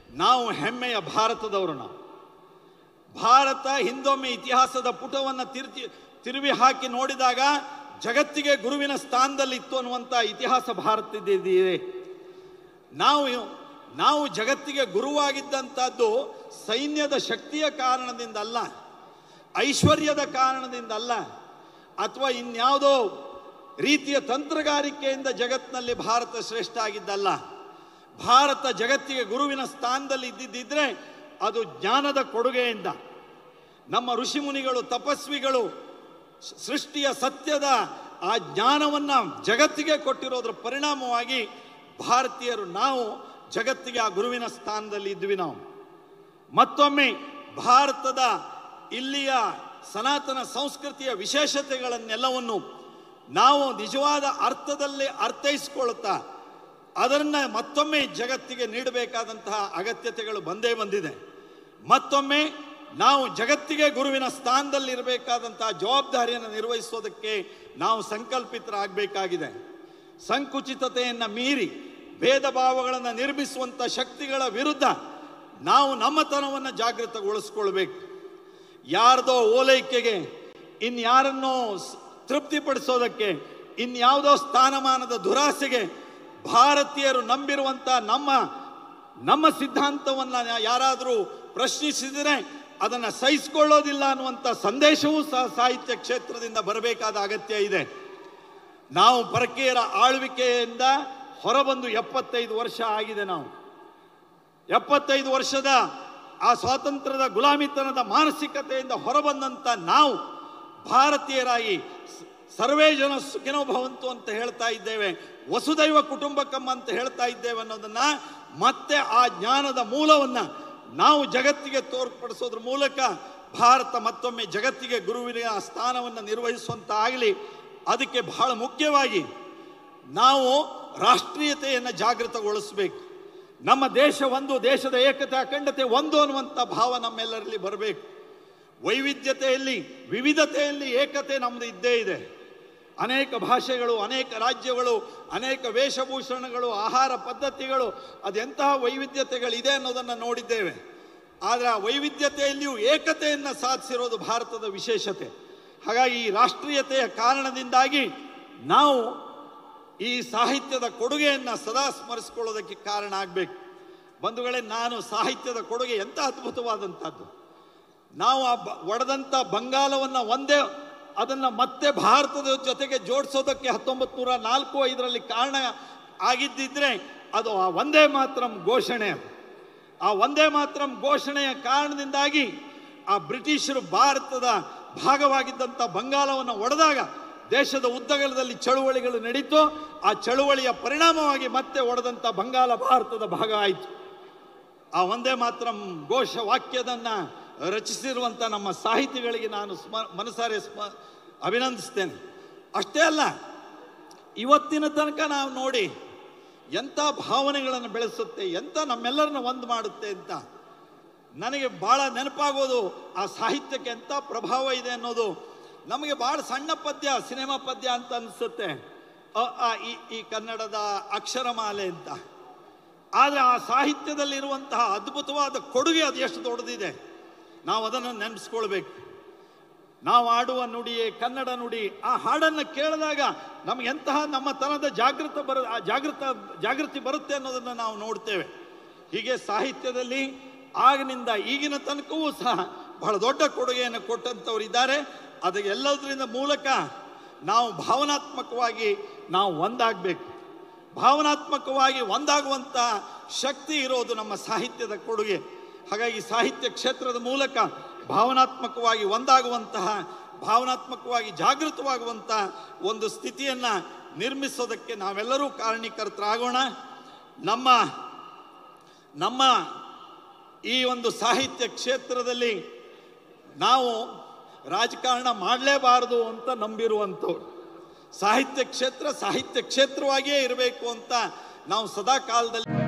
ನಾವು ಹೆಮ್ಮೆಯ ಭಾರತದವರು ನಾವು ಭಾರತ ಹಿಂದೊಮ್ಮೆ ಇತಿಹಾಸದ ಪುಟವನ್ನು ತಿರುಚಿ ತಿರುವಿ ಹಾಕಿ ನೋಡಿದಾಗ ಜಗತ್ತಿಗೆ ಗುರುವಿನ ಸ್ಥಾನದಲ್ಲಿತ್ತು ಅನ್ನುವಂಥ ಇತಿಹಾಸ ಭಾರತದಿದೆ ನಾವು ನಾವು ಜಗತ್ತಿಗೆ ಗುರುವಾಗಿದ್ದಂಥದ್ದು ಸೈನ್ಯದ ಶಕ್ತಿಯ ಕಾರಣದಿಂದ ಅಲ್ಲ ಐಶ್ವರ್ಯದ ಕಾರಣದಿಂದ ಅಲ್ಲ ಅಥವಾ ಇನ್ಯಾವುದೋ ರೀತಿಯ ತಂತ್ರಗಾರಿಕೆಯಿಂದ ಜಗತ್ತಿನಲ್ಲಿ ಭಾರತ ಶ್ರೇಷ್ಠ ಆಗಿದ್ದಲ್ಲ ಭಾರತ ಜಗತ್ತಿಗೆ ಗುರುವಿನ ಸ್ಥಾನದಲ್ಲಿ ಇದ್ದಿದ್ದಿದ್ರೆ ಅದು ಜ್ಞಾನದ ಕೊಡುಗೆಯಿಂದ ನಮ್ಮ ಋಷಿಮುನಿಗಳು ತಪಸ್ವಿಗಳು ಸ- ಸೃಷ್ಟಿಯ ಸತ್ಯದ ಆ ಜ್ಞಾನವನ್ನ ಜಗತ್ತಿಗೆ ಕೊಟ್ಟಿರೋದ್ರ ಪರಿಣಾಮವಾಗಿ ಭಾರತೀಯರು ನಾವು ಜಗತ್ತಿಗೆ ಆ ಗುರುವಿನ ಸ್ಥಾನದಲ್ಲಿ ಇದ್ವಿ ನಾವು ಮತ್ತೊಮ್ಮೆ ಭಾರತದ ಇಲ್ಲಿಯ ಸನಾತನ ಸಂಸ್ಕೃತಿಯ ವಿಶೇಷತೆಗಳನ್ನೆಲ್ಲವನ್ನು ನಾವು ನಿಜವಾದ ಅರ್ಥದಲ್ಲಿ ಅರ್ಥೈಸಿಕೊಳ್ಳುತ್ತಾ ಅದನ್ನ ಮತ್ತೊಮ್ಮೆ ಜಗತ್ತಿಗೆ ನೀಡಬೇಕಾದಂತಹ ಅಗತ್ಯತೆಗಳು ಬಂದೇ ಬಂದಿದೆ ಮತ್ತೊಮ್ಮೆ ನಾವು ಜಗತ್ತಿಗೆ ಗುರುವಿನ ಸ್ಥಾನದಲ್ಲಿ ಇರಬೇಕಾದಂತಹ ಜವಾಬ್ದಾರಿಯನ್ನು ನಿರ್ವಹಿಸೋದಕ್ಕೆ ನಾವು ಸಂಕಲ್ಪಿತರಾಗಬೇಕಾಗಿದೆ ಸಂಕುಚಿತತೆಯನ್ನು ಮೀರಿ ಭೇದ ಭಾವಗಳನ್ನು ನಿರ್ಮಿಸುವಂಥ ಶಕ್ತಿಗಳ ವಿರುದ್ಧ ನಾವು ನಮ್ಮತನವನ್ನು ಜಾಗೃತಗೊಳಿಸ್ಕೊಳ್ಬೇಕು ಯಾರ್ದೋ ಓಲೈಕೆಗೆ ಇನ್ಯಾರನ್ನೋ ಸ್- ತೃಪ್ತಿಪಡಿಸೋದಕ್ಕೆ ಇನ್ಯಾವುದೋ ಸ್ಥಾನಮಾನದ ದುರಾಸೆಗೆ ಭಾರತೀಯರು ನಂಬಿರುವಂಥ ನಮ್ಮ ನಮ್ಮ ಸಿದ್ಧಾಂತವನ್ನು ಯಾರಾದರೂ ಪ್ರಶ್ನಿಸಿದರೆ ಅದನ್ನು ಸಹಿಸಿಕೊಳ್ಳೋದಿಲ್ಲ ಅನ್ನುವಂಥ ಸಂದೇಶವೂ ಸಹ ಸಾಹಿತ್ಯ ಕ್ಷೇತ್ರದಿಂದ ಬರಬೇಕಾದ ಅಗತ್ಯ ಇದೆ ನಾವು ಪರಕೀಯರ ಆಳ್ವಿಕೆಯಿಂದ ಹೊರಬಂದು ಎಪ್ಪತ್ತೈದು ವರ್ಷ ಆಗಿದೆ ನಾವು ಎಪ್ಪತ್ತೈದು ವರ್ಷದ ಆ ಸ್ವಾತಂತ್ರ್ಯದ ಗುಲಾಮಿತನದ ಮಾನಸಿಕತೆಯಿಂದ ಹೊರಬಂದಂತ ನಾವು ಭಾರತೀಯರಾಗಿ ಸ- ಸರ್ವೇ ಜನ ಸುಖಿನೋ ಭವಂತು ಅಂತ ಹೇಳ್ತಾ ಇದ್ದೇವೆ ವಸುದೈವ ಕುಟುಂಬಕಂ ಅಂತ ಹೇಳ್ತಾ ಇದ್ದೇವೆ ಅನ್ನೋದನ್ನ ಮತ್ತೆ ಆ ಜ್ಞಾನದ ಮೂಲವನ್ನ ನಾವು ಜಗತ್ತಿಗೆ ತೋರ್ಪಡಿಸೋದ್ರ ಮೂಲಕ ಭಾರತ ಮತ್ತೊಮ್ಮೆ ಜಗತ್ತಿಗೆ ಗುರುವಿನ ಸ್ಥಾನವನ್ನು ನಿರ್ವಹಿಸುವಂತ ಆಗಲಿ ಅದಕ್ಕೆ ಬಹಳ ಮುಖ್ಯವಾಗಿ ನಾವು ರಾಷ್ಟ್ರೀಯತೆಯನ್ನು ಜಾಗೃತಗೊಳಿಸಬೇಕು ನಮ್ಮ ದೇಶ ಒಂದು ದೇಶದ ಏಕತೆ ಅಖಂಡತೆ ಒಂದು ಅನ್ನುವಂಥ ಭಾವ ನಮ್ಮೆಲ್ಲರಲ್ಲಿ ಬರಬೇಕು ವೈವಿಧ್ಯತೆಯಲ್ಲಿ ವಿವಿಧತೆಯಲ್ಲಿ ಏಕತೆ ನಮ್ಮದು ಇದ್ದೇ ಇದೆ ಅನೇಕ ಭಾಷೆಗಳು ಅನೇಕ ರಾಜ್ಯಗಳು ಅನೇಕ ವೇಷಭೂಷಣಗಳು ಆಹಾರ ಪದ್ಧತಿಗಳು ಅದೆಂತಹ ವೈವಿಧ್ಯತೆಗಳಿದೆ ಅನ್ನೋದನ್ನು ನೋಡಿದ್ದೇವೆ ಆದರೆ ಆ ವೈವಿಧ್ಯತೆಯಲ್ಲಿಯೂ ಏಕತೆಯನ್ನು ಸಾಧಿಸಿರೋದು ಭಾರತದ ವಿಶೇಷತೆ ಹಾಗಾಗಿ ಈ ರಾಷ್ಟ್ರೀಯತೆಯ ಕಾರಣದಿಂದಾಗಿ ನಾವು ಈ ಸಾಹಿತ್ಯದ ಕೊಡುಗೆಯನ್ನು ಸದಾ ಸ್ಮರಿಸಿಕೊಳ್ಳೋದಕ್ಕೆ ಕಾರಣ ಆಗಬೇಕು ಬಂಧುಗಳೇ ನಾನು ಸಾಹಿತ್ಯದ ಕೊಡುಗೆ ಎಂಥ ಅದ್ಭುತವಾದಂಥದ್ದು ನಾವು ಆ ಬ- ಒಡೆದಂಥ ಬಂಗಾಲವನ್ನು ಒಂದೇ ಅದನ್ನು ಮತ್ತೆ ಭಾರತದ ಜೊತೆಗೆ ಜೋಡಿಸೋದಕ್ಕೆ ಹತ್ತೊಂಬತ್ತು ನೂರ ನಾಲ್ಕು ಐದರಲ್ಲಿ ಕಾರಣ ಆಗಿದ್ದಿದ್ರೆ ಅದು ಆ ಒಂದೇ ಮಾತ್ರಂ ಘೋಷಣೆ ಅದು. ಆ ಒಂದೇ ಮಾತ್ರಂ ಘೋಷಣೆಯ ಕಾರಣದಿಂದಾಗಿ ಆ ಬ್ರಿಟಿಷರು ಭಾರತದ ಭಾಗವಾಗಿದ್ದಂಥ ಬಂಗಾಲವನ್ನು ಒಡೆದಾಗ ದೇಶದ ಉದ್ದಗಲದಲ್ಲಿ ಚಳುವಳಿಗಳು ನಡೀತು ಆ ಚಳುವಳಿಯ ಪರಿಣಾಮವಾಗಿ ಮತ್ತೆ ಒಡೆದಂಥ ಬಂಗಾಲ ಭಾರತದ ಭಾಗ ಆಯಿತು ಆ ಒಂದೇ ಮಾತ್ರ ಘೋಷ ವಾಕ್ಯದನ್ನ ರಚಿಸಿರುವಂಥ ನಮ್ಮ ಸಾಹಿತಿಗಳಿಗೆ ನಾನು ಸ್ಮ ಮನಸಾರೆ ಸ್ಮ ಅಭಿನಂದಿಸ್ತೇನೆ ಅಷ್ಟೇ ಅಲ್ಲ ಇವತ್ತಿನ ತನಕ ನಾವು ನೋಡಿ ಎಂಥ ಭಾವನೆಗಳನ್ನು ಬೆಳೆಸುತ್ತೆ ಎಂಥ ನಮ್ಮೆಲ್ಲರನ್ನ ಒಂದು ಮಾಡುತ್ತೆ ಅಂತ ನನಗೆ ಭಾಳ ನೆನಪಾಗೋದು ಆ ಸಾಹಿತ್ಯಕ್ಕೆ ಎಂಥ ಪ್ರಭಾವ ಇದೆ ಅನ್ನೋದು ನಮಗೆ ಭಾಳ ಸಣ್ಣ ಪದ್ಯ ಸಿನಿಮಾ ಪದ್ಯ ಅಂತ ಅನಿಸುತ್ತೆ ಅ, ಆ, ಈ ಈ ಕನ್ನಡದ ಅಕ್ಷರಮಾಲೆ ಅಂತ ಆದರೆ ಆ ಸಾಹಿತ್ಯದಲ್ಲಿರುವಂತಹ ಅದ್ಭುತವಾದ ಕೊಡುಗೆ ಅದು ಎಷ್ಟು ದೊಡ್ಡದಿದೆ ನಾವು ಅದನ್ನು ನೆನೆಸ್ಕೊಳ್ಬೇಕು ನಾವು ಆಡುವ ನುಡಿಯೇ ಕನ್ನಡ ನುಡಿ ಆ ಹಾಡನ್ನು ಕೇಳಿದಾಗ ನಮ್ಗೆ ಎಂತಹ ನಮ್ಮ ತನದ ಜಾಗೃತ ಬರ ಆ ಜಾಗೃತ ಜಾಗೃತಿ ಬರುತ್ತೆ ಅನ್ನೋದನ್ನು ನಾವು ನೋಡ್ತೇವೆ ಹೀಗೆ ಸಾಹಿತ್ಯದಲ್ಲಿ ಆಗಿನಿಂದ ಈಗಿನ ತನಕವೂ ಸಹ ಬಹಳ ದೊಡ್ಡ ಕೊಡುಗೆಯನ್ನು ಕೊಟ್ಟಂಥವ್ರು ಇದ್ದಾರೆ ಅದೆಲ್ಲದರಿಂದ ಮೂಲಕ ನಾವು ಭಾವನಾತ್ಮಕವಾಗಿ ನಾವು ಒಂದಾಗಬೇಕು ಭಾವನಾತ್ಮಕವಾಗಿ ಒಂದಾಗುವಂಥ ಶಕ್ತಿ ಇರೋದು ನಮ್ಮ ಸಾಹಿತ್ಯದ ಕೊಡುಗೆ ಹಾಗಾಗಿ ಸಾಹಿತ್ಯ ಕ್ಷೇತ್ರದ ಮೂಲಕ ಭಾವನಾತ್ಮಕವಾಗಿ ಒಂದಾಗುವಂತಹ ಭಾವನಾತ್ಮಕವಾಗಿ ಜಾಗೃತವಾಗುವಂಥ ಒಂದು ಸ್ಥಿತಿಯನ್ನು ನಿರ್ಮಿಸೋದಕ್ಕೆ ನಾವೆಲ್ಲರೂ ಕಾರಣೀಕರ್ತರಾಗೋಣ ನಮ್ಮ ನಮ್ಮ ಈ ಒಂದು ಸಾಹಿತ್ಯ ಕ್ಷೇತ್ರದಲ್ಲಿ ನಾವು ರಾಜಕಾರಣ ಮಾಡಲೇಬಾರದು ಅಂತ ನಂಬಿರುವಂಥವ್ರು ಸಾಹಿತ್ಯ ಕ್ಷೇತ್ರ ಸಾಹಿತ್ಯ ಕ್ಷೇತ್ರವಾಗಿಯೇ ಇರಬೇಕು ಅಂತ ನಾವು ಸದಾ ಕಾಲದಲ್ಲಿ